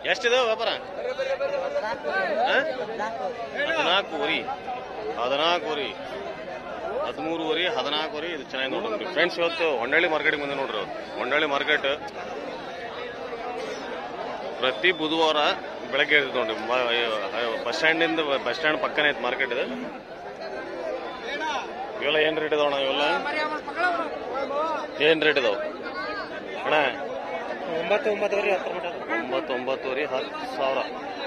ಎಷ್ಟಿದೆ ವ್ಯಾಪಾರ ಆ? ಹದಿನಾಲ್ಕು ವರಿ ಹದಿನಾಲ್ಕು ವರಿ ಹದಿಮೂರು ವರಿ ಹದಿನಾಲ್ಕು ವರಿ ಇದು ಚೆನ್ನಾಗಿ ನೋಡ್ರಿ ಫ್ರೆಂಡ್ಸ್ ಇವತ್ತು ಹೊಂಡಳ್ಳಿ ಮಾರ್ಕೆಟಿಗೆ ಬಂದೆ ನೋಡ್ರಿ ಇವತ್ತು. ಹೊಂಡಳ್ಳಿ ಮಾರ್ಕೆಟ್ ಪ್ರತಿ ಬುಧವಾರ ಬೆಳಗ್ಗೆ ಇರ್ತದೆ ನೋಡ್ರಿ ಮ- ಬಸ್ ಸ್ಟ್ಯಾಂಡಿಂದ ಬಸ್ ಸ್ಟ್ಯಾಂಡ್ ಪಕ್ಕನೇ ಐತೆ ಮಾರ್ಕೆಟ್ ಇದು ಇವೆಲ್ಲ ಏನ್ ರೇಟ್ ಇದಾವಣ ಇವೆಲ್ಲ ಏನ್ ರೇಟ್ ಇದಾವ ಅಣ್ಣ ಒಂಬತ್ತು ಒಂಬತ್ತುವರೆ ಹತ್ತರ ಮಟ ಒಂಬತ್ತು ಒಂಬತ್ತುವರೆ ಹತ್ತು ಸಾವಿರ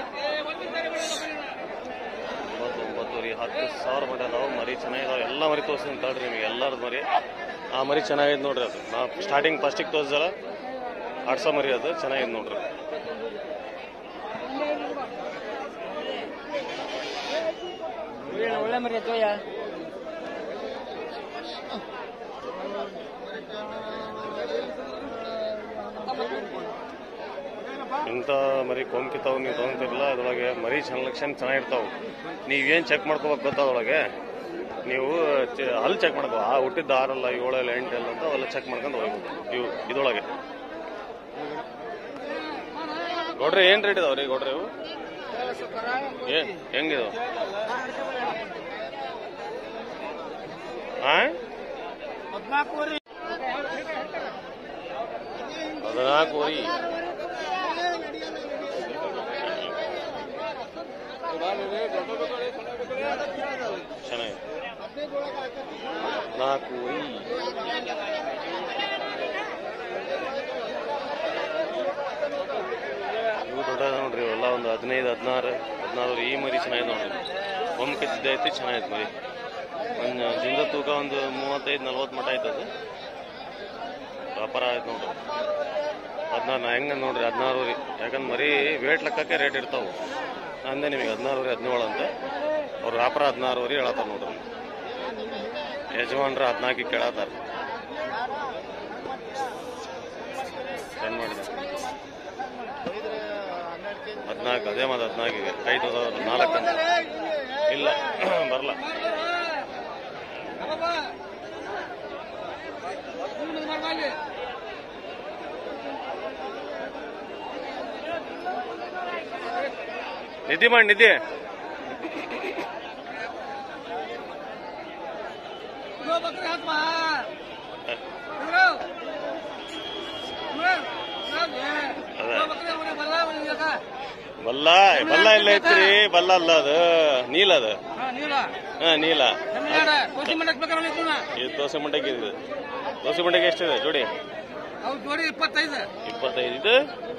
ಒಂಬತ್ತು ಒಂಬತ್ತುವರೆ ಹತ್ತು ಸಾವಿರ ಮಟ ಅದಾವ ಮರಿ ಚೆನ್ನಾಗಿದಾವ ಎಲ್ಲ ಮರಿ ತೋರಿಸ್ತೀನಿ ತಡ್ರಿ ನಿಮಗೆ ಎಲ್ಲರದ್ದು ಮರಿ ಆ ಮರಿ ಚೆನ್ನಾಗಿದೆ ನೋಡ್ರಿ ಅದು ನಾ ಸ್ಟಾರ್ಟಿಂಗ್ ಫಸ್ಟಿಗೆ ತೋರಿಸಲ್ಲ ಆಡ್ಸೋ ಮರಿ ಅದು ಚೆನ್ನಾಗಿದೆ ನೋಡ್ರಿ ಒಳ್ಳೆ ಮರಿ ಜೋಯ ಇಂಥ ಮರಿ ಕೊಂಕಿತಾವ್ ನೀವು ತೊಗೊಂತಿರಲ್ಲ ಅದ್ರೊಳಗೆ ಮರಿ ಸೆಲೆಕ್ಷನ್ ಚೆನ್ನಾಗಿರ್ತಾವ ನೀವೇನು ಚೆಕ್ ಮಾಡ್ಕೋಬೇಕು ಗೊತ್ತಾ ಅದ್ರೊಳಗೆ ನೀವು ಚೆ- ಅಲ್ಲಿ ಚೆಕ್ ಮಾಡ್ಕೋ ಆ ಹುಟ್ಟಿದ್ದು ಆರಲ್ಲ ಏಳಲ್ಲ ಎಂಟಲ್ಲ ಅಂತ ಅವೆಲ್ಲ ಚೆಕ್ ಮಾಡ್ಕೊಂಡು ಹೋಗ್ಬೇಕು ಇವು ಇದ್ರೊಳಗೆ ಗೌಡ್ರೆ ಏನ್ ರೇಟ್ ಇದಾವ್ರಿ ಗೌಡ್ರೆ ಇವು ಏ ಹೆಂಗಿದಾವ ಆ ಹದಿನಾಲ್ಕುವರೆ ಹದಿನಾಲ್ಕು ವರಿ ಚೆನ್ನಾಗಿದೆ ನಾಲ್ಕು ವರಿ ಇವು ದೊಡ್ಡ ನೋಡ್ರಿ ಎಲ್ಲ ಒಂದು ಹದಿನೈದು ಹದಿನಾರು ಹದಿನಾರು ಈ ಮರಿ ಚೆನ್ನಾಗಿದೆ ನೋಡ್ರಿ ಒಮ್ಮೆ ಕಿದ್ದೈತಿ ಚೆನ್ನಾಗೈತೆ ಮರಿ ಒಂದು ಜಿಂದ ತೂಕ ಒಂದು ಮೂವತ್ತೈದು ನಲ್ವತ್ತು ಮಟ ಆಯ್ತದ ವ್ಯಾಪಾರ ಆಯ್ತು ನೋಡ್ರಿ ಹದಿನಾರು ನಾ ಹೆಂಗ ನೋಡ್ರಿ ಹದಿನಾರು ರೀ ಯಾಕಂದ್ರೆ ಮರಿ ವೇಟ್ ಲೆಕ್ಕಕ್ಕೆ ರೇಟ್ ಇರ್ತಾವು ಅಂದೆ ನಿಮಗೆ ಹದಿನಾರು ರೀ ಹದಿನೇಳು ಅಂತ ಅವ್ರು ವ್ಯಾಪಾರ ಹದಿನಾರು ವರಿ ಹೇಳತ್ತಾರ ನೋಡ್ರಿ ಯಜಮಾನ್ರ ಹದಿನಾಲ್ಕಿಗೆ ಕೇಳತ್ತಾರ ಏನ್ ಮಾಡಿದ ಹದಿನಾಲ್ಕು ಅದೇ ಮತ್ತೆ ಹದಿನಾಲ್ಕಿಗೆ ಕೈ ತೋದ ನಾಲ್ಕು ಅಂತ ಇಲ್ಲ ಬರಲ್ಲ ನಿಧಿ ಮಾಡಿ ನಿಧಿ ಬಲ್ಲ ಬಲ್ಲ ಎಲ್ಲ ಐತ್ರಿ ಬಲ್ಲ ಅಲ್ಲ ಅದು ನೀಲ ಅದು ಹಾ ನೀಲ ಇದು ದೋಸೆ ಮಂಡಕ್ಕೆ ಇದೆ ದೋಸೆ ಮಂಡಕ್ಕೆ ಎಷ್ಟಿದೆ ಜೋಡಿ ಜೋಡಿ ಇಪ್ಪತ್ತೈದು ಇಪ್ಪತ್ತೈದು ಇದು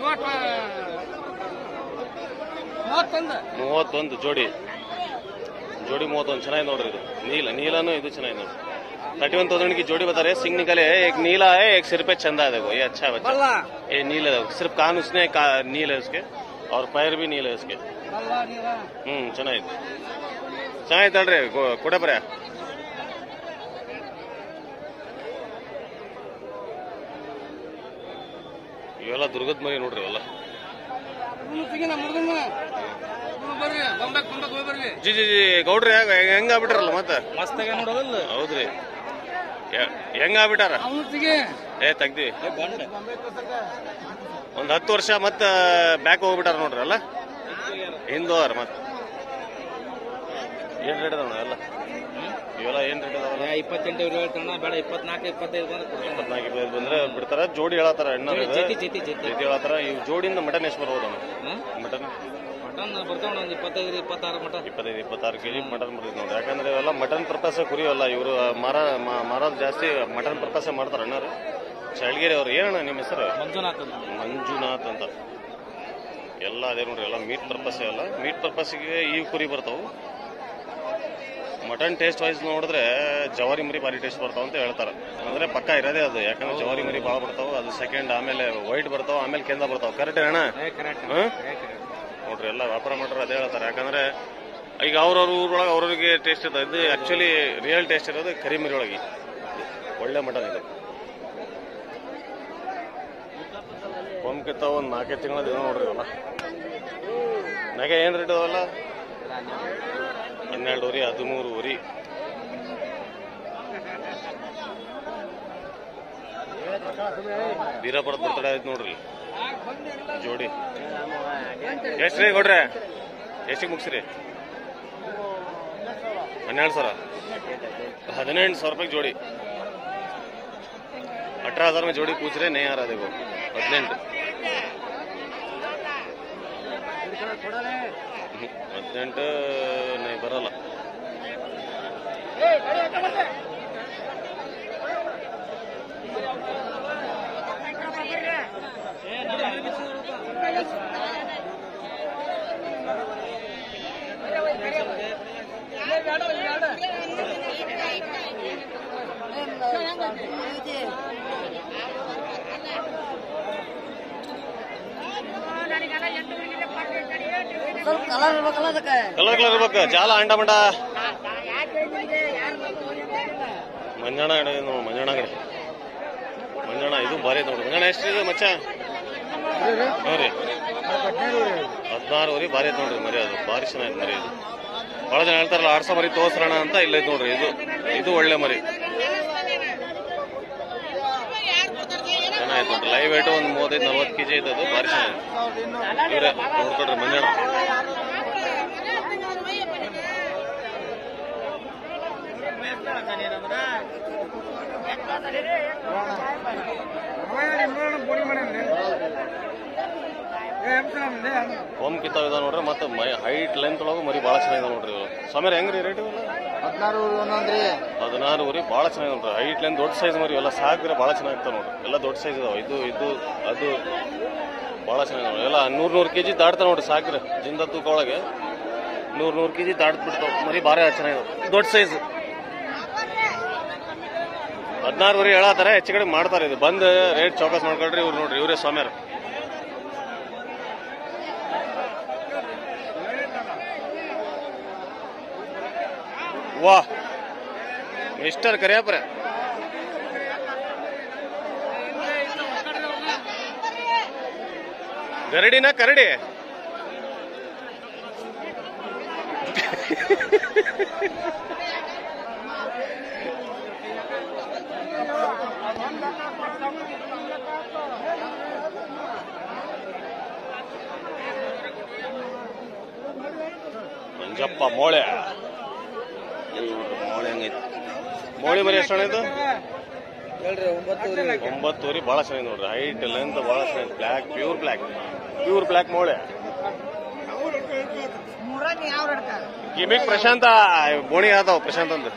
ಮೂವತ್ತೊಂದು ಮೂವತ್ತೊಂದು ಜೋಡಿ ಜೋಡಿ ಮೂವತ್ತೊಂದು ಚೆನ್ನಾಗಿ ನೋಡ್ರಿ ಇದು ನೀಲ ನೀಲನು ಇದು ಚೆನ್ನಾಗಿ ನೋಡ್ರಿ थर्टी वन थाउजेंड की जोड़ी बता रहे सिंह निकले है एक नीला है एक सिर पे चंदा है देखो ये अच्छा है बच्चा बल्ला ये नील है सिर्फ कान उसने का, नील है उसके और पैर भी नील है उसके ಬಲ್ಲ ನೀಲ ಹ್ಮ್ ಚೆನ್ನಾಗಿದೆ ಚೆನ್ನಾಗಿದೆ ಅಲ್ರಿ ಕೊಡೆ ಬರ ಇವೆಲ್ಲ ದುರ್ಗದ ಮರಿ ನೋಡ್ರಿ ಇವೆಲ್ಲ ತೆಗಿನ ಮುರುಗನ್ನ ಬರ್ರಿ ಬೊಂಬೆಕ್ ಬೊಂಬೆಕ್ ಹೋಗಿ ಬರ್ರಿ ಜಿ ಜಿ ಜಿ ಗೌಡ್ರಿ ಹೆಂಗ ಆಗ್ಬಿಟ್ರಲ್ಲ ಮತ್ತೆ ಮಸ್ತಾಗ ನೋಡೋದಲ್ಲ ಹೌದ್ರಿ ಯ- ಹೆಂಗ್ ಆಗ್ಬಿಟ್ಟಾರ ಅವನು ತೆಗಿ ಏ ತೆಗ್ದಿ ಒಂದ್ ಹತ್ತು ವರ್ಷ ಮತ್ತ ಬ್ಯಾಕ್ ಹೋಗ್ಬಿಟ್ಟಾರ ನೋಡ್ರಿ ಅಲ್ಲ ಹಿಂದೋರ್ ಮತ್ತ ಏನ್ ರೇಟ್ ಅದಾವ ಎಲ್ಲ ಇವೆಲ್ಲ ಏನ್ ರೇಟ್ ಅದಾವಲ್ಲ ಇಪ್ಪತ್ತೆಂಟು ಇವ್ರು ಹೇಳ್ತಾನ ಬೇಡ ಇಪ್ಪತ್ನಾಲ್ಕು ಇಪ್ಪತ್ತೈದು ಬಂದ್ರೆ ಕೊಡ್ತಾನೆ ಇಪ್ಪತ್ನಾಲ್ಕು ಇಪ್ಪತ್ತೈದು ಬಂದ್ರೆ ಬಿಡ್ತಾರ ಜೋಡಿ ಹೇಳತ್ತಾರ ಎಣ್ಣೆ ಜೊತೆ ಜೊತೆ ಜೊತೆ ಜೊತೆ ಹೇಳತ್ತಾರ ಇವ್ ಜೋಡಿಯಿಂದ ಮಟನ್ ಎಷ್ಟು ಬರ್ಬೋದು ಮಟನ್ ಮಟನ್ ಬರ್ತಾವ ಒಂದು ಇಪ್ಪತ್ತೈದು ಇಪ್ಪತ್ತಾರು ಮಟ ಇಪ್ಪತ್ತೈದು ಇಪ್ಪತ್ತಾರು ಕೆಜಿ ಮಟನ್ ಬರ್ತೈತೆ ನೋಡ್ರಿ ಯಾಕಂದ್ರೆ ಇವೆಲ್ಲ ಮಟನ್ ಪರ್ಪಸ್ ಕುರಿಯಲ್ಲ ಇವರು ಮಾರ ಮಾ- ಮಾರೋದು ಜಾಸ್ತಿ ಮಟನ್ ಪರ್ಪಸ್ ಮಾಡ್ತಾರ ಅಣ್ಣಾರು ಚಳಗಿರಿ ಅವ್ರು ಏನಣ್ಣ ನಿಮ್ಮ ಹೆಸರು ಮಂಜುನಾಥ್ ಮಂಜುನಾಥ್ ಅಂತ ಎಲ್ಲ ಅದೇ ನೋಡ್ರಿ ಎಲ್ಲ ಮೀಟ್ ಪರ್ಪಸ್ ಎಲ್ಲ ಮೀಟ್ ಪರ್ಪಸ್ಗೆ ಈ ಕುರಿ ಬರ್ತಾವು ಮಟನ್ ಟೇಸ್ಟ್ ವೈಸ್ ನೋಡಿದ್ರೆ ಜವಾರಿ ಮರಿ ಭಾರಿ ಟೇಸ್ಟ್ ಬರ್ತಾವ ಅಂತ ಹೇಳ್ತಾರೆ ಅಂದ್ರೆ ಪಕ್ಕ ಇರೋದೇ ಅದು ಯಾಕಂದ್ರೆ ಜವಾರಿ ಮರಿ ಭಾಳ ಬರ್ತಾವ ಅದು ಸೆಕೆಂಡ್ ಆಮೇಲೆ ವೈಟ್ ಬರ್ತಾವ ಆಮೇಲೆ ಕೆಂದ ಬರ್ತಾವ ಕರೆಕ್ಟ್ ಅಣ್ಣ ಕರೆಕ್ಟ್ ಹ್ಮ್? ನೋಡ್ರಿ ಎಲ್ಲ ವ್ಯಾಪಾರ ಮಾಡೋರು ಅದೇ ಹೇಳ್ತಾರೆ ಯಾಕಂದ್ರೆ ಈಗ ಅವ್ರವ್ರ ಊರೊಳಗೆ ಅವ್ರವ್ರಿಗೆ ಟೇಸ್ಟ್ ಇರ್ತದೆ ಇದು ಆಕ್ಚುಲಿ ರಿಯಲ್ ಟೇಸ್ಟ್ ಇರೋದು ಕರಿಮರಿ ಒಳಗೆ ಒಳ್ಳೆ ಮಟನ್ ಇದು ಕೊಂಬ್ಕಿತ್ತ ಒಂದು ನಾಲ್ಕೈದು ತಿಂಗಳ ದಿನ ನೋಡ್ರಿ ಇವೆಲ್ಲ ನಾಗ ಏನ್ ರೇಟ್ ಅದಾವಲ್ಲ ಹನ್ನೆರಡು ವರಿ ಹದಿಮೂರು ವರಿ ಬೀರಾಪುರದ ಬರ್ತಡೇ ಆಯ್ತು ನೋಡ್ರಿ ಜೋಡಿ ಎಷ್ಟು ರೀ ಕೊಡ್ರೆ ಎಷ್ಟಿಗೆ ಮುಗಿಸ್ರಿ ಹನ್ನೆರಡು ಸಾವಿರ ಹದಿನೆಂಟು ಸಾವಿರ ರೂಪಾಯಿ ಜೋಡಿ अठारह हजार में जोड़ी पूछ रहे नहीं आ रहा देखो ಹದಿನೆಂಟು ಹದಿನೆಂಟು नहीं ಬರಲ್ಲ ಸ್ವಲ್ಪ ಕಲರ್ ಇರ್ಬೇಕಲ್ಲ ಅದಕ್ಕೆ ಕಲರ್ ಕಲರ್ ಇರ್ಬೇಕು ಜಾಲ ಅಂಡ ಮಂಡ ಮಂಜಾಣ ಅಂಗಡಿ ಇದು ನೋಡು, ಮಂಜಾಣ ಅಂಗಡಿ ಮಂಜಾಣ ಇದು ಭಾರಿ ಐತೆ ನೋಡ್ರಿ ಮಂಜಾಣ ಎಷ್ಟಿದೆ ಮಚ್ಚ ನೋಡ್ರಿ ಹದಿನಾರು ವರಿ ಭಾರಿ ಐತೆ ನೋಡ್ರಿ ಮರಿ ಅದು ಭಾರಿ ಚೆನ್ನಾಗಿದೆ ಮರಿ ಇದು ಬಹಳ ಜನ ಹೇಳ್ತಾರಲ್ಲ ಆರ್ಸ ಮರಿ ತೋರ್ಸೋಣ ಅಂತ ಇಲ್ಲೈತೆ ನೋಡ್ರಿ ಇದು ಇದು ಒಳ್ಳೆ ಮರಿ ಚೆನ್ನಾಯ್ತು ನೋಡ್ರಿ ಲೈವ್ ವೇಟ್ ಒಂದು ಮೂವತ್ತೈದು ನಲ್ವತ್ತು ಕೆಜಿ ಐತೆ ಅದು ಭಾರಿ ಚೆನ್ನಾಗಿದೆ ಇವ್ರೆ ನೋಡ್ಕೊಡ್ರಿ ಮಂಜಾಣ ಹೋಮ್ ಕಿತ್ತಾವ್ ಇದಾವ ನೋಡ್ರಿ ಮತ್ತೆ ಹೈಟ್ ಲೆಂತ್ ಒಳಗೂ ಮರಿ ಭಾಳ ಚೆನ್ನಾಗಿದೆ ನೋಡ್ರಿ ಇವು ಸಮೀರ್ ಹೆಂಗ್ರಿ ರೇಟ್ ಇವೆಲ್ಲ ಹದಿನಾರು ಒಂದೊಂದ್ರಿ ಹದಿನಾರು ಊರಿ ಭಾಳ ಚೆನ್ನಾಗಿದೆ ನೋಡ್ರಿ ಹೈಟ್ ಲೆಂತ್ ದೊಡ್ಡ ಸೈಜ್ ಮರಿ ಎಲ್ಲ ಸಾಕಿದ್ರೆ ಭಾಳ ಚೆನ್ನಾಗಿರ್ತಾವ ನೋಡ್ರಿ ಎಲ್ಲ ದೊಡ್ಡ ಸೈಜ್ ಇದಾವ ಇದು ಇದು ಅದು ಭಾಳ ಚೆನ್ನಾಗಿದೆ ನೋಡ್ರಿ ಎಲ್ಲ ನೂರ್ ನೂರು ಕೆಜಿ ದಾಟ್ತಾವ ನೋಡ್ರಿ ಸಾಕ್ರೆ ಜಿಂದ ತೂಕ ಒಳಗೆ ನೂರ್ ನೂರು ಕೆಜಿ ದಾಟ್ ಬಿಡ್ತಾವ ಮರಿ ಭಾರಿ ಚೆನ್ನಾಗಿದೆ ದೊಡ್ಡ ಸೈಜ್ ಹದಿನಾರು ವರೆ ಹೇಳತ್ತಾರ ಹೆಚ್ಚು ಕಡೆ ಮಾಡ್ತಾರೆ ಇದು ಬಂದು ರೇಟ್ ಚೌಕಾಸ್ ಮಾಡ್ಕೊಳ್ರಿ ಇವ್ರು ನೋಡ್ರಿ ಇವರೇ ಸ್ವಾಮ್ಯಾರ ವಾ ಮಿಸ್ಟರ್ ಕರಿಯಪ್ಪರ ಗರಡಿನ ಕರಡಿ ಮಂಜಪ್ಪ ಮೋಳೆ ಮೋಳೆ ಹಂಗೈತಿ ಮೋಳಿ ಮರಿ ಎಷ್ಟು ಇದು ಹೇಳ್ರಿ ಒಂಬತ್ತು ಒಂಬತ್ತುವರೆ ಭಾಳ ಚೆನ್ನಾಗಿ ನೋಡ್ರಿ ಹೈಟ್ ಲೆಂತ್ ಭಾಳ ಚೆನ್ನಾಗಿ black pure black pure black ಮೋಳೆ ಗಿಮಿಕ್ ಪ್ರಶಾಂತ ಬೋಣಿ ಆದವ ಪ್ರಶಾಂತ್ ಅಂದ್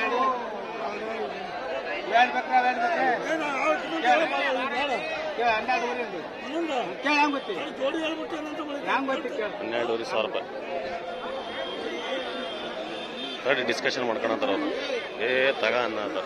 ಹನ್ನೆರಡೂವರೆ ಸಾವಿರ ರೂಪಾಯಿ ನೋಡಿ ಡಿಸ್ಕಷನ್ ಮಾಡ್ಕೊಳತ್ತಾರ ಅವ್ರು ಏ ತಗ ಅನ್ನ ಅಂತ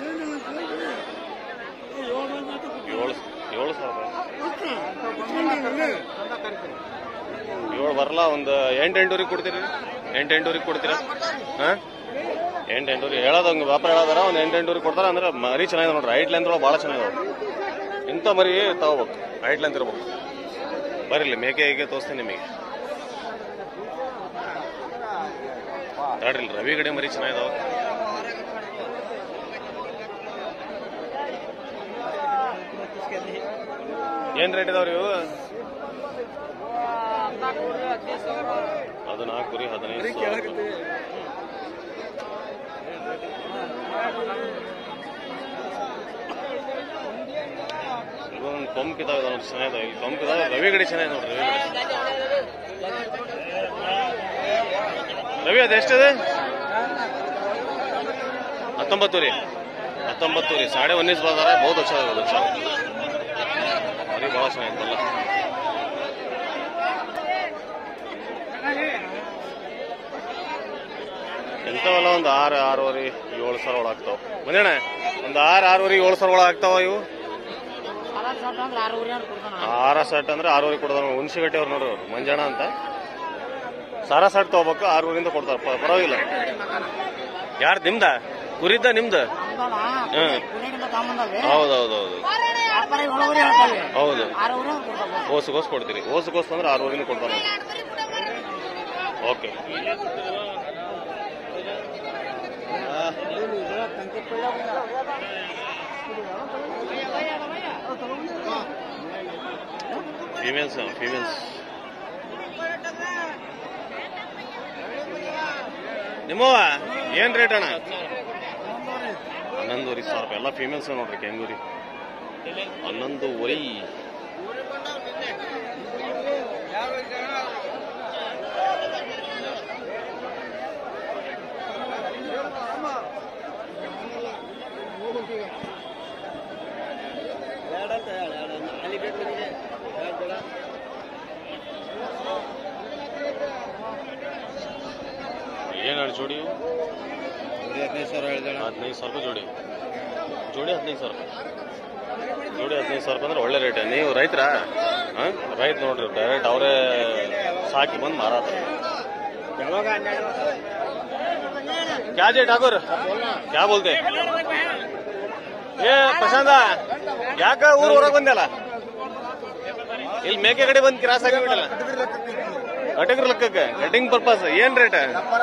ಏಳು ಏಳು ಸಾವಿರ ರೂಪಾಯಿ ಏಳು ಬರಲ್ಲ ಒಂದು ಎಂಟು ಎಂಟೂರಿಗೆ ಕೊಡ್ತೀರಿ ಎಂಟು ಎಂಟೂರಿಗೆ ಕೊಡ್ತೀರಾ ಹಾಂ ಎಂಟು ಎಂಟೂರಿಗೆ ಹೇಳೋದು ಹಂಗೆ ವ್ಯಾಪಾರ ಹೇಳೋದಾರ ಒಂದು ಎಂಟು ಎಂಟೂರಿಗೆ ಕೊಡ್ತಾರ ಅಂದ್ರೆ ಮರಿ ಚೆನ್ನಾಗಿದೆ ನೋಡ್ರಿ ಹೈಟ್ ಲೆಂತ್ ಒಳಗೆ ಭಾಳ ಚೆನ್ನಾಗಿದೆ ಇಂಥ ಮರಿ ತಗೋಬೇಕು ಹೈಟ್ ಲೆಂತ್ ಇರ್ಬೇಕು ಬರಲಿ ಮೇಕೆ ಹೇಗೆ ತೋರಿಸ್ತೀನಿ ನಿಮಗೆ ನೋಡ್ರಿ ಇಲ್ಲಿ ರವಿ ಗಡೆ ಮರಿ ಚೆನ್ನಾಗಿದಾವ ಏನ್ ರೇಟ್ ಇದಾವ್ರಿ ಇವು ಅದು ನಾಲ್ಕು ಕುರಿ ಹದಿನೈದು ಸಾವಿರ. ಇವಾಗ ಒಂದು ಕೊಂಬಿದಾವ ನೋಡಿ ಚೆನ್ನಾಗಿದಾವ ಇಲ್ಲಿ ಕೊಂಬಿದಾವ ರವಿ ಗಡಿ ಚೆನ್ನಾಗಿದೆ ನೋಡ್ರಿ ರವಿ ಗಡಿ ರವಿ ಅದು ಎಷ್ಟಿದೆ ಹತ್ತೊಂಬತ್ತು ರೀ ಹತ್ತೊಂಬತ್ತು ರೀ ಸಾಡೆ ಉನ್ನಿಸ್ ಬಾजार ಬಹುತ್ अच्छा है अच्छा ಅರೆ ಭಾಳ ಚೆನ್ನಾಗಿತ್ತಲ್ಲ ಎಂಥವೆಲ್ಲ ಒಂದು ಆರು ಆರೂವರೆ ಏಳು ಸಾವಿರ ಒಳಗೆ ಆಗ್ತಾವ ಬಂದೇಣ ಒಂದು ಆರು ಆರೂವರೆ ಏಳು ಸಾವಿರ ಒಳಗೆ ಆಗ್ತಾವ ಇವು ಆರ ಸೆಟ್ ಅಂದ್ರೆ ಆರೂವರೆ ಕೊಡ್ತಾರ ಹುಣಸಿಗಟ್ಟೆ ಅವ್ರು ನೋಡ್ರಿ ಅವ್ರು ಮಂಜಾಣ ಅಂತ ಸಾರಾ ಸೆಟ್ ತಗೋಬೇಕು ಆರೂವರೆಯಿಂದ ಕೊಡ್ತಾರ ಪ- ಪರವಾಗಿಲ್ಲ ಯಾರು ನಿಮ್ದ ಕುರಿದ್ದ ನಿಮ್ದ ಹ್ಮ್ ಹೌದೌದೌದು ಹೌದು ಓಸುಗೋಸ್ ಕೊಡ್ತೀರಿ ಓಸುಗೋಸ್ ಅಂದ್ರೆ ಆರೂವರೆಯಿಂದ ಕೊಡ್ತಾರ ಓಕೆ ಫೀಮೇಲ್ಸ್ ಫೀಮೇಲ್ಸ್ ನಿಮ್ಮವ ಏನ್ ರೇಟ್ ಅಣ್ಣ ಹನ್ನೊಂದುವರೆ ಸಾವಿರ ರೂಪಾಯಿ ಎಲ್ಲ ಫೀಮೇಲ್ಸ್ ನೋಡ್ರಿ ಕೆಂಗೂರಿ ಹನ್ನೊಂದುವರೆ ಏನ್ ಹೇಳಿ ಜೋಡಿ ಇವು? ಹದಿನೈದು ಸಾವಿರ ಹೇಳಿದಣ ಹದಿನೈದು ಸಾವಿರ ರೂಪಾಯಿ ಜೋಡಿ ಜೋಡಿ ಹದಿನೈದು ಸಾವಿರ ಜೋಡಿ ಹದಿನೈದು ಸಾವಿರ ರೂಪಾಯಿ ಅಂದ್ರೆ ಒಳ್ಳೆ ರೇಟ್ ನೀವು ರೈತರ ರೈತ ನೋಡ್ರಿ ಡೈರೆಕ್ಟ್ ಅವರೇ ಸಾಕಿ ಬಂದು ಮಾರಾಟ क्या जे ठाकुर क्या बोलते ಏ ಪ್ರಶಾಂತ ಯಾಕ ಊರ್ ಹೊರಗೆ ಬಂದಲ್ಲ ಇಲ್ಲಿ ಮೇಕೆ ಕಡೆ ಬಂದು ಕ್ರಾಸ್ ಆಗಿಬಿಟ್ಟಲ್ಲ ಕಟಿಂಗ್ ಲೆಕ್ಕಕ್ಕೆ ಕಟಿಂಗ್ ಪರ್ಪಸ್ ಏನ್ ರೇಟ್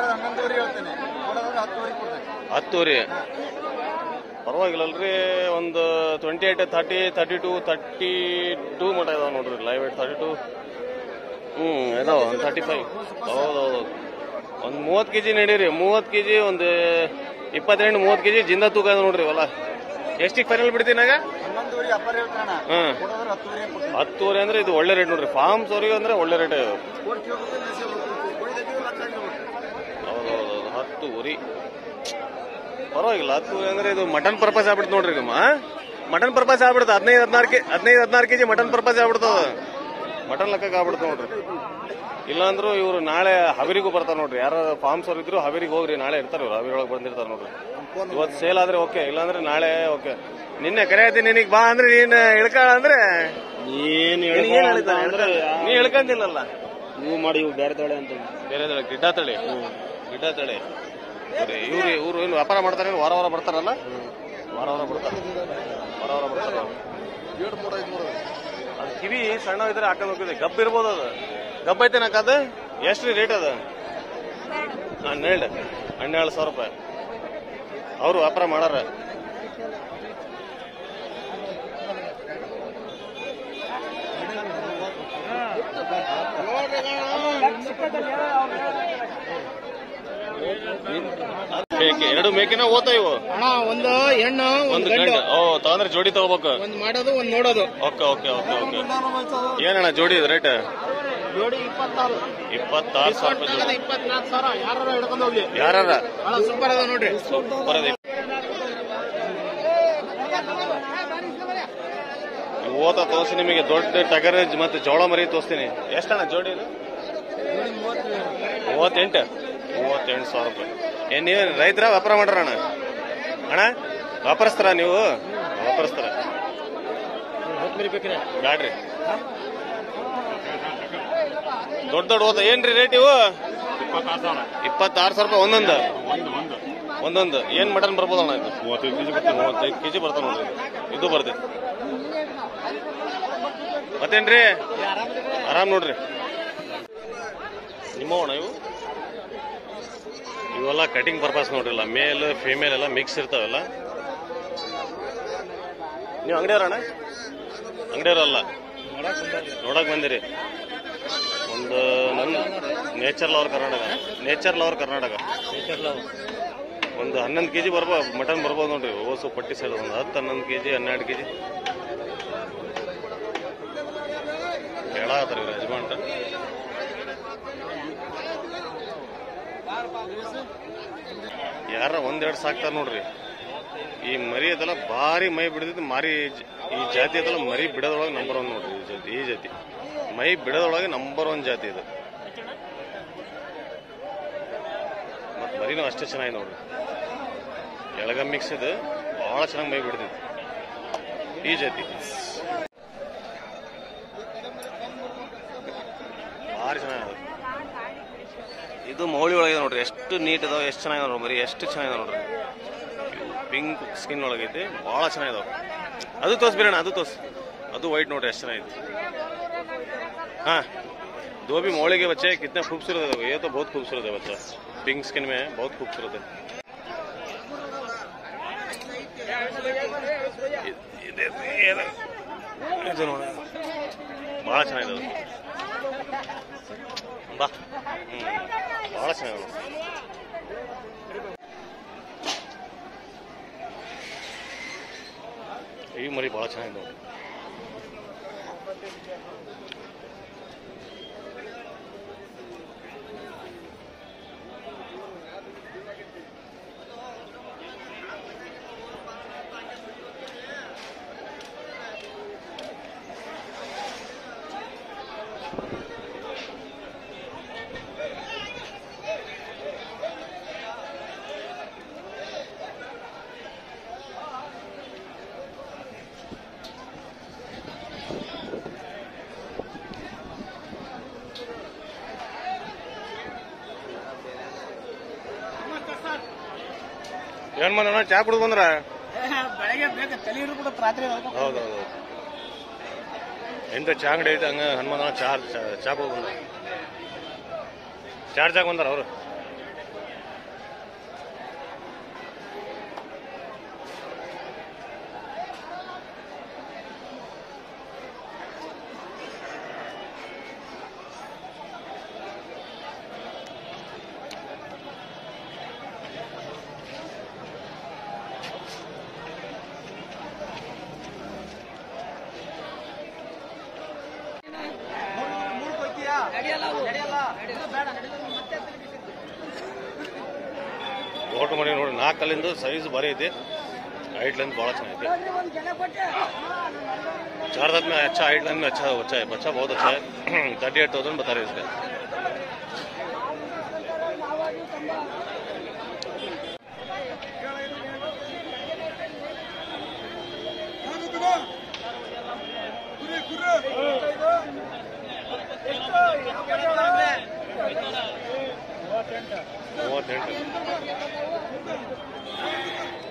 ಹತ್ತುವರೆ ಪರವಾಗಿಲ್ಲಲ್ರಿ ಒಂದು twenty eight thirty thirty two thirty two ಮಟ ಇದಾವ ನೋಡ್ರಿ ಲೈವ್ ಏಟ್ ತರ್ಟಿ ಟು ಹ್ಞೂ ಇದಾವ ಒಂದು ತರ್ಟಿ ಫೈವ್ ಹೌದೌದು ಒಂದು ಮೂವತ್ತು ಕೆ ಜಿ ನಡೀರಿ ಮೂವತ್ತು ಕೆ ಜಿ ಒಂದು ಇಪ್ಪತ್ತೆಂಟು ಮೂವತ್ತು ಕೆ ಜಿ ಜಿಂದ ತೂಕ ಇದೆ ನೋಡ್ರಿ ಹೊಲ ಎಷ್ಟಿಗೆ ಫೈನಲ್ ಬಿಡ್ತೀನಾಗ ಹನ್ನೊಂದುವರೆ ಅಪ್ಪರ್ ಹೇಳ್ತಾಣ ಹಾಂ ಕೊಡೋದ್ರೆ ಹತ್ತುವರೆ ಕೊಡ್ತೀನಿ ಹತ್ತುವರೆ ಅಂದ್ರೆ ಇದು ಒಳ್ಳೆ ರೇಟ್ ನೋಡ್ರಿ ಫಾರ್ಮ್ಸ್ ಅವ್ರಿಗೆ ಅಂದ್ರೆ ಒಳ್ಳೆ ರೇಟ್ ಇದು ಕೋಳಿ ಕೇಳ್ಬೇಕು ದೇಸಿ ಹೋಗ್ಬೇಕು ಕೋಳಿ ತೆಗಿಯೋ ಲಕ್ಷ ಆಗಿರ್ಬೇಕು ಹೌದೌದು ಹತ್ತು ಉರಿ ಪರವಾಗಿಲ್ಲ ಹತ್ತು ಉರಿ ಅಂದ್ರೆ ಇದು ಮಟನ್ ಪರ್ಪಸ್ ಆಗ್ಬಿಡ್ತು ನೋಡ್ರಿ ನಿಮ್ಮ ಮಟನ್ ಪರ್ಪಸ್ ಆಗ್ಬಿಡುತ್ತೆ ಹದಿನೈದು ಹದಿನಾರು ಕೆ ಹದಿನೈದು ಹದಿನಾರು ಕೆಜಿ ಮಟನ್ ಪರ್ಪಸ್ ಆಗ್ಬಿಡ್ತದ ಮಟನ್ ಲೆಕ್ಕಕ್ಕೆ ಆಗ್ಬಿಡುತ್ತೆ ನೋಡ್ರಿ ಇಲ್ಲಾಂದ್ರೂ ಇವರು ನಾಳೆ ಹವೇರಿಗೂ ಬರ್ತಾರೆ ನೋಡ್ರಿ ಯಾರು ಫಾರ್ಮ್ಸ್ ಅವ್ರು ಇದ್ರು ಹವೇರಿಗೆ ಹೋಗ್ರಿ ನಾಳೆ ಇರ್ತಾರೆ ಇವ್ರು ಹವೇರಿ ಒಳಗೆ ಬಂದಿರ್ತಾರೆ ನೋಡ್ರಿ ಇವತ್ತು ಸೇಲ್ ಆದ್ರೆ ಓಕೆ ಇಲ್ಲಾಂದ್ರೆ ನಾಳೆ ಓಕೆ ನಿನ್ನೆ ಕರೆ ಆಯ್ತು ನಿನಗೆ ಬಾ ಅಂದ್ರೆ ನೀನ್ ಇಳ್ಕ ಅಂದ್ರೆ ನೀನ್ ನಿನಗ್ ಏನ್ ಹೇಳ್ತಾನೆ ಅಂದ್ರೆ ನೀ ಇಳ್ಕಂದಿಲ್ಲಲ್ಲ ನೀವು ಮಾಡಿ ಇವು ಬೇರೆ ತಳೆ ಅಂತ ಬೇರೆ ತಳಿ ಗಿಡ್ಡ ತಳಿ ಗಿಡ್ಡ ತಳಿ ಇವ್ರು ಇವ್ರು ಏನು ವ್ಯಾಪಾರ ಮಾಡ್ತಾರೆ ವಾರ ವಾರ ಬರ್ತಾರಲ್ಲ ವಾರ ವಾರ ಬರ್ತಾರೆ ವಾರ ವಾರ ಬರ್ತಾರೆ ಏಳು ಮೂರು ಐದು ಮೂರು ಅದು ಕಿವಿ ಸಣ್ಣ ಇದ್ರೆ ಹಾಕೊಂಡು ಹೋಗಿದೆ ಗಬ್ಬ ಇರ್ಬೋದು ಅದು ಗಬ್ಬ ಐತೆ ನಾಕದು ಎಷ್ಟು ರೀ ರೇಟ್ ಅದು ಹನ್ನೆರಡು ಹನ್ನೆರಡು ಸಾವಿರ ರೂಪಾಯಿ ಅವರು ವ್ಯಾಪಾರ ಮಾಡಾರ ಮೇಕೆ ಎರಡು ಮೇಕೆನ ಓದ್ತಾ ಇವು ಅಣ್ಣ ಒಂದು ಹೆಣ್ಣು ಒಂದು ಗಂಡು ಓ ತಗೊಂಡ್ರೆ ಜೋಡಿ ತಗೋಬೇಕು ಒಂದ್ ಮಾಡೋದು ಒಂದ್ ನೋಡೋದು ಓಕೆ ಓಕೆ ಓಕೆ ಓಕೆ ಏನಣ್ಣ ಜೋಡಿ ಇದು ರೇಟ್ ಜೋಡಿ ಇಪ್ಪತ್ತಾರು ಇಪ್ಪತ್ತಾರು ಸಾವಿರ ರೂಪಾಯಿ ಜೋಡಿ ಇಪ್ಪತ್ನಾಲ್ಕು ಸಾವಿರ ಯಾರು ಹಿಡ್ಕೊಂಡು ಹೋಗ್ಲಿ ಯಾರ ಅಣ್ಣ ಸೂಪರ್ ಅದ ನೋಡ್ರಿ ಬರೋದಿ ಓತ ತೋರಿಸಿ ನಿಮಗೆ ದೊಡ್ಡ ಟಗರ್ ಮತ್ತೆ ಜೋಳ ಮರಿ ತೋರಿಸ್ತೀನಿ ಎಷ್ಟಣ್ಣ ಜೋಡಿ ಇದು ಮೂವತ್ತೆಂಟು ಮೂವತ್ತೆಂಟು ಸಾವಿರ ರೂಪಾಯಿ ಏನ್ ನೀವು ರೈತರ ವ್ಯಾಪಾರ ಮಾಡ್ರ ಅಣ್ಣ ಅಣ್ಣ ವ್ಯಾಪಾರಸ್ತಾರ ನೀವು ವ್ಯಾಪಾರಸ್ತಾರ ಬ್ಯಾಡ್ರಿ ದೊಡ್ಡ ದೊಡ್ಡ ಓದ ಏನ್ರಿ ರೇಟ್ ಇವು ಇಪ್ಪತ್ತಾರು ಸಾವಿರ ರೂಪಾಯಿ ಒಂದೊಂದು ಒಂದೊಂದು ಏನ್ ಮಟನ್ ಬರ್ಬೋದು ಅಣ್ಣ ಇದು ಮೂವತ್ತೈದು ಕೆಜಿ ಬರ್ತದೆ ಮೂವತ್ತೈದು ಕೆಜಿ ಬರ್ತಾವ ನೋಡ್ರಿ ಇದು. ಇದು ಬರ್ತೈತಿ ಮತ್ತೇನ್ರಿ ಆರಾಮ್ ನೋಡ್ರಿ ನಿಮ್ಮವಣ ಇವು ಇವೆಲ್ಲ ಕಟಿಂಗ್ ಪರ್ಪಸ್ ನೋಡ್ರಿಲ್ಲ ಮೇಲ್ ಫಿಮೇಲ್ ಎಲ್ಲ ಮಿಕ್ಸ್ ಇರ್ತಾವಲ್ಲ ನೀವು ಅಂಗಡಿಯವ್ರಣ್ಣ ಅಂಗಡಿಯವ್ರಲ್ಲ ನೋಡಕ್ ಬಂದಿರಿ ಒಂದು ನನ್ನ nature lover Karnataka nature lover Karnataka ಒಂದು ಹನ್ನೊಂದು ಕೆಜಿ ಬರ್ಬೋದು ಮಟನ್ ಬರ್ಬೋದು ನೋಡ್ರಿ ಓಸು ಪಟ್ಟಿ ಸೈಡ್ ಒಂದು ಹತ್ತು ಹನ್ನೊಂದು ಕೆಜಿ ಹನ್ನೆರಡು ಕೆಜಿ ಹೇಳಾತಾರೆ ಇವ್ರು ಯಜಮಾನ್ರ ಯಾರ ಒಂದೆರಡು ಸಾಕ್ತಾರ ನೋಡ್ರಿ ಈ ಮರಿ ಅದೆಲ್ಲ ಭಾರಿ ಮೈ ಬಿಡದಿದ್ದು ಮಾರಿ ಜ- ಈ ಜಾತಿ ಅದೆಲ್ಲ ಮರಿ ಬಿಡೋದ್ರೊಳಗೆ ನಂಬರ್ ಒನ್ ನೋಡ್ರಿ ಈ ಜಾತಿ ಈ ಜಾತಿ ಮೈ ಬಿಡೋದ್ರೊಳಗೆ ನಂಬರ್ ಒನ್ ಜಾತಿ ಇದು ಮತ್ ಮರಿನೂ ಅಷ್ಟೇ ಚೆನ್ನಾಗಿ ನೋಡ್ರಿ ಎಳಗ ಮಿಕ್ಸ್ ಇದು ಬಹಳ ಚೆನ್ನಾಗಿ ಮೈ ಬಿಡ್ತೈತಿ ಈ ಜಾತಿ ಭಾರಿ ಚೆನ್ನಾಗಿದೆ ಇದು ಮೌಳಿ ಒಳಗಿದೆ ನೋಡ್ರಿ ಎಷ್ಟು ನೀಟ್ ಇದಾವೆ ಎಷ್ಟು ಚೆನ್ನಾಗಿದೆ ನೋಡ್ರಿ ಮರಿ ಎಷ್ಟು ಚೆನ್ನಾಗಿದೆ ನೋಡ್ರಿ ಪಿಂಕ್ ಸ್ಕಿನ್ ಒಳಗೈತಿ ಭಾಳ ಚೆನ್ನಾಗಿದಾವೆ ಅದು ತೋರಿಸ್ಬಿರೋಣ ಅದು ತೋರ್ಸ್ ಅದು ವೈಟ್ ನೋಡ್ರಿ ಎಷ್ಟು ಚೆನ್ನಾಗಿದೆ हाँ दो भी मोड़े के बच्चे कितने खूबसूरत है ये तो बहुत खूबसूरत है बच्चा पिंक स्किन में है बहुत खूबसूरत है ಇದ್- ಇದೆ- ಇದೆ- ಇದು ನೋಡಿ ಭಾಳ ಚೆನ್ನಾಗಿದೆ ಅದು. ಬಾ ಹ್ಮ್ ಭಾಳ ಚೆನ್ನಾಗಿದೆ ಈ ಮರಿ ಭಾಳ ಚೆನ್ನಾಗಿದೆ ನೋಡಿ ಏನ್ ಮಾಡೋಣ ಚಾ ಕುಡಿದು ಬಂದ್ರ ಬೆಳಗ್ಗೆ ಬೇಕು ತಲೆ ಇರ್ಬಿಟ್ಟು ರಾತ್ರಿ ಹೌದೌದು ಎಂತ ಚಾ ಅಂಗಡಿ ಐತೆ ಹಂಗ ಹನುಮಾನ ಚಾ ಚಾ- ಚಾ ಕುಡಿದು ಬಂದ ಚಾರ್ಜ್ ಆಗಿ ಬಂದಾರ ಅವರು ಮೂರು ಕೊಯ್ತೀಯಾ ನಡೆಯಲ್ಲ ಬೇಡ ದೊಡ್ಡ ಮನೆ ನೋಡಿ ನಾಲ್ಕು ಕಲ್ಲಿಂದ ಸೈಜ್ ಭಾರಿ ಐತಿ हाइट लेंथ बड़ा अच्छा है चार दांत में अच्छा हाइट लेंथ में अच्छा बच्चा है बच्चा बहुत अच्छा है थर्टी एट थाउजेंड बता रहे हैं इसका ಮೂವತ್ತೆಂಟು